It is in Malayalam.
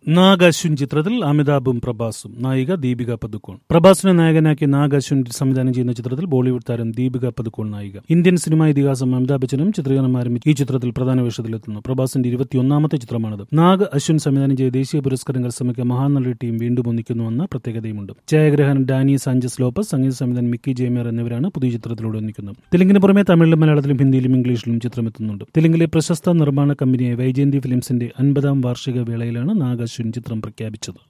നാഗ് അശ്വിൻ ചിത്രത്തിൽ അമിതാഭും പ്രഭാസും നായിക ദീപിക പതുക്കോൺ പ്രഭാസിനെ നായകനാക്കി നാഗ് അശ്വിൻ സംവിധാനം ചെയ്യുന്ന ചിത്രത്തിൽ ബോളിവുഡ് താരം ദീപിക പതുക്കോൺ നായിക ഇന്ത്യൻ സിനിമാ ഇതിഹാസം അമിതാഭ് ബച്ചനും ചിത്രീകരണം ആരംഭിച്ചു ഈ ചിത്രത്തിൽ പ്രധാന വേഷത്തിലെത്തുന്നു പ്രഭാസിന്റെ ഇരുപത്തിയൊന്നാമത്തെ ചിത്രമാണിത് നാഗ് അശ്വിൻ സംവിധാനം ചെയ്ത ദേശീയ പുരസ്കാരം കരസ്ഥമിക്ക മഹാനടി ടീം വീണ്ടും ഒന്നിക്കുന്നുവെന്ന പ്രത്യേകതയുമുണ്ട് ഛായാഗ്രഹൻ ഡാനി സാഞ്ചസ് ലോപ്പസ് സംഗീത സംവിധാനം മിക്കി ജയമേർ എന്നിവരാണ് പുതിയ ചിത്രത്തിലൂടെ ഒന്നിക്കുന്നത് തെലുങ്കിന് പുറമെ തമിഴിലും മലയാളത്തിലും ഹിന്ദിയിലും ഇംഗ്ലീഷിലും ചിത്രമെത്തുന്നുണ്ട് തെലുങ്കിലെ പ്രശസ്ത നിർമ്മാണ കമ്പനിയായ വൈജയന്തി ഫിലിംസിന്റെ അൻപതാം വാർഷിക വേളയിലാണ് നാഗ് അശ്വിൻ ചിത്രം പ്രഖ്യാപിച്ചത്